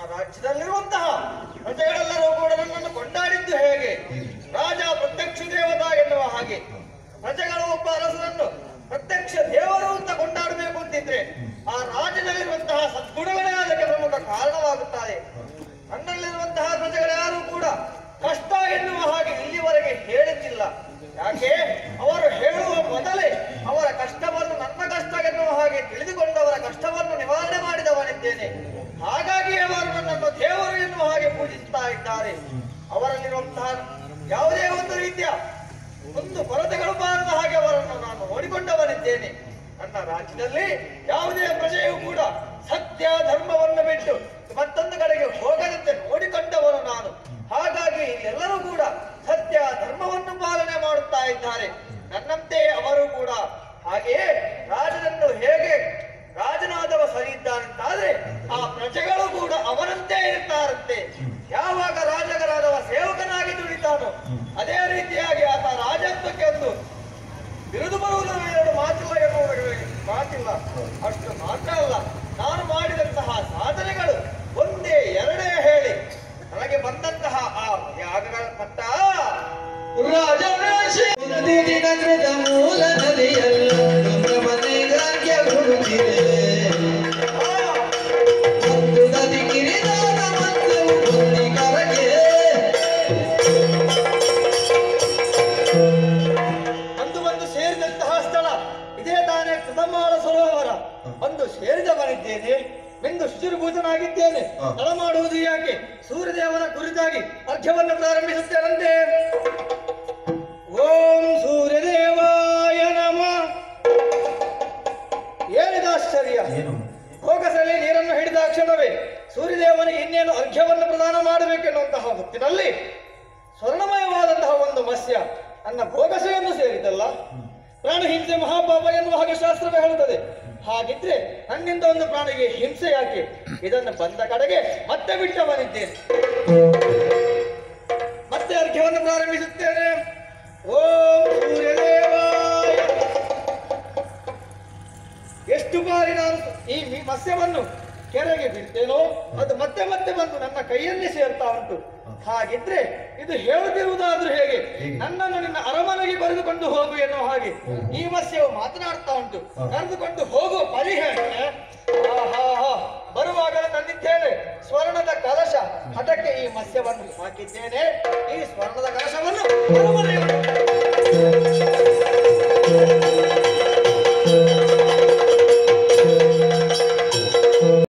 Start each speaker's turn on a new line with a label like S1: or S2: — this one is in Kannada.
S1: ಆ ರಾಜ್ಯದಲ್ಲಿರುವಂತಹ ಪ್ರಜೆಗಳೆಲ್ಲರೂ ಕೂಡ ನನ್ನನ್ನು ಕೊಂಡಾಡಿದ್ದು ಹೇಗೆ ರಾಜ ಪ್ರತ್ಯಕ್ಷ ದೇವತಾ ಎನ್ನುವ ಹಾಗೆ ಪ್ರಜೆಗಳು ಒಬ್ಬ ಅರಸನನ್ನು ಪ್ರತ್ಯಕ್ಷ ದೇವರು ಅಂತ ಕೊಂಡಾಡಬೇಕು ಅಂತಿದ್ರೆ ಆ ರಾಜ್ಯದಲ್ಲಿರುವಂತಹ ಸದ್ಗುಣಗಳೇ ಅದಕ್ಕೆ ಪ್ರಮುಖ ಕಾರಣವಾಗುತ್ತಾರೆ ನನ್ನಲ್ಲಿರುವಂತಹ ಪ್ರಜೆಗಳು ಯಾರು ಕೂಡ ಕಷ್ಟ ಎನ್ನುವ ಹಾಗೆ ಇಲ್ಲಿವರೆಗೆ ಹೇಳಿದ್ದಿಲ್ಲ ಯಾಕೆ ಅವರು ಹೇಳುವ ಮೊದಲೇ ಅವರ ಕಷ್ಟವನ್ನು ನನ್ನ ಕಷ್ಟ ಎನ್ನುವ ಹಾಗೆ ತಿಳಿದುಕೊಂಡವರ ಕಷ್ಟವನ್ನು ನಿವಾರಣೆ ಮಾಡಿದವನಿದ್ದೇನೆ ಹಾಗಾಗಿ ಅವರು ನನ್ನನ್ನು ದೇವರು ಎನ್ನುವ ಹಾಗೆ ಪೂಜಿಸುತ್ತಾ ಇದ್ದಾರೆ ಅವರಲ್ಲಿರುವಂತಹ ಯಾವುದೇ ಒಂದು ರೀತಿಯ ಒಂದು ಕೊರತೆಗಳು ಬಾರದ ಹಾಗೆ ಅವರನ್ನು ನಾನು ನೋಡಿಕೊಂಡವನಿದ್ದೇನೆ ನನ್ನ ರಾಜ್ಯದಲ್ಲಿ ಯಾವುದೇ ಪ್ರಜೆಯೂ ಕೂಡ ಸತ್ಯ ಧರ್ಮವನ್ನು ಬಿಟ್ಟು ಮತ್ತೊಂದು ಕಡೆಗೆ ಹೋಗದಂತೆ ನೋಡಿಕೊಂಡವನು ನಾನು ಹಾಗಾಗಿ ಎಲ್ಲರೂ ಕೂಡ ಸತ್ಯ ಧರ್ಮವನ್ನು ಪಾಲನೆ ಮಾಡುತ್ತಾ ಇದ್ದಾರೆ ನನ್ನಂತೆ ಅವರು ಕೂಡ ಹಾಗೆಯೇ ರಾಜನನ್ನು ಹೇಗೆ ರಾಜನಾದವ ಸರಿ ಇದ್ದಾನಂತಾದ್ರೆ ಆ ಪ್ರಜೆಗಳು ಕೂಡ ಅವನಂತೆ ಇರ್ತಾರಂತೆ ಯಾವಾಗ ರಾಜಗರಾದವ ಸೇವಕನಾಗಿ ದುಡಿತಾನೋ ಅದೇ ರೀತಿಯಾಗಿ ಆತ ರಾಜತ್ವಕ್ಕೆ ಒಂದು ಬಿರುದು ಬರುವುದು ಎರಡು ಮಾತಿಲ್ಲ ಎನ್ನುವುದರಲ್ಲಿ ಮಾತಿಲ್ಲ ಅಷ್ಟು ಮಾತ್ರ ಅಲ್ಲ ನಾನು ಮಾಡಿದಂತಹ ಸಾಧನೆಗಳು ಒಂದೇ ಎರಡೇ ಹೇಳಿ ನನಗೆ ಬಂದಂತಹ ಆ ಯಾಗಗಳ ಪಟ್ಟ
S2: ರಾಜರಾಶಿ ದಿನ ಕೃತ ಮೂಲ ನದಿಯಲ್ಲ ಮನೆಗಾಗ್ಯ ಗುರುತಿದೆ ಒಂದು ನದಿ ಕಿರಿದಾದ ಮಂತ್ರವು ಬುದ್ಧಿ ಕರಗೆ
S1: ಅಂದು ಬಂದು ಸೇರಿದಂತಹ ಸ್ಥಳ ಇದೇ ತಾನೇ ಕೃತಮಾಲ ಸರೋವರ ಬಂದು ಸೇರಿದವನಿದ್ದೇನೆ ಮಿಂದು ಶುಚಿರ್ಭೂತನಾಗಿದ್ದೇನೆ
S2: ಹ.
S1: ತಡ ಮಾಡುವುದು ಯಾಕೆ ಸೂರ್ಯದೇವನ ಕುರಿತಾಗಿ ಅರ್ಘ್ಯವನ್ನು ಪ್ರಾರಂಭಿಸುತ್ತೇನಂತೆ ಓಂ ಸೂರ್ಯದೇವಾಯ ನಮ ಏನಿದ ಆಶ್ಚರ್ಯ
S2: ಏನು
S1: ಭೋಗಸಲಿ ನೀರನ್ನು ಹಿಡಿದ ಕ್ಷಣವೇ ಸೂರ್ಯದೇವನಿಗೆ ಇನ್ನೇನು ಅರ್ಘ್ಯವನ್ನು ಪ್ರದಾನ ಮಾಡಬೇಕೆನ್ನುವಂತಹ ಹೊತ್ತಿನಲ್ಲಿ ಸ್ವರ್ಣಮಯವಾದಂತಹ ಒಂದು ಮತ್ಸ್ಯ ನನ್ನ ಭೋಗಸೆಯನ್ನು ಸೇರಿದಲ್ಲ ಪ್ರಾಣ ಹಿಂಸೆ ಮಹಾಪಾಪ ಎನ್ನುವ ಹಾಗೆ ಶಾಸ್ತ್ರವೇ ಹೇಳುತ್ತದೆ ಹಾಗಿದ್ರೆ ನನ್ನಿಂದ ಒಂದು ಪ್ರಾಣಿಗೆ ಹಿಂಸೆ ಯಾಕೆ ಇದನ್ನು ಬಂದ ಕಡೆಗೆ ಮತ್ತೆ ಬಿಟ್ಟವನಿದ್ದೇನೆ ಮತ್ತೆ ಅರ್ಘ್ಯವನ್ನು ಪ್ರಾರಂಭಿಸುತ್ತೇನೆ ಓಂ ಸೂರ್ಯದೇವಾಯ ಎಷ್ಟು ಬಾರಿ ನಾನು ಈ ಮಿ- ಮತ್ಸ್ಯವನ್ನು ಕೆರೆಗೆ ಬಿಡ್ತೇನೋ ಅದು ಮತ್ತೆ ಮತ್ತೆ ಬಂದು ನನ್ನ ಕೈಯಲ್ಲಿ ಸೇರ್ತಾ ಉಂಟು ಹಾಗಿದ್ರೆ ಇದು ಹೇಳುತ್ತಿರುವುದಾದ್ರೂ ಹೇಗೆ
S2: ಹೇಗೆ?
S1: ನನ್ನನ್ನು ನಿನ್ನ ಅರಮನೆಗೆ ಕರೆದುಕೊಂಡು ಹೋಗು ಎನ್ನುವ ಹಾಗೆ ಈ ಮತ್ಸ್ಯವು ಮಾತನಾಡ್ತಾ ಉಂಟು
S2: ಹ.
S1: ಕರೆದುಕೊಂಡು ಹೋಗು ಪರಿಹೇಳೆ ಬರುವಾಗಲೇ ತಂದಿದ್ದೇನೆ ಸ್ವರ್ಣದ ಕಲಶ ಅದಕ್ಕೆ ಈ ಮತ್ಸ್ಯವನ್ನು ಹಾಕಿದ್ದೇನೆ ಈ ಸ್ವರ್ಣದ ಕಲಶವನ್ನು ಅರಮನೆಗೆ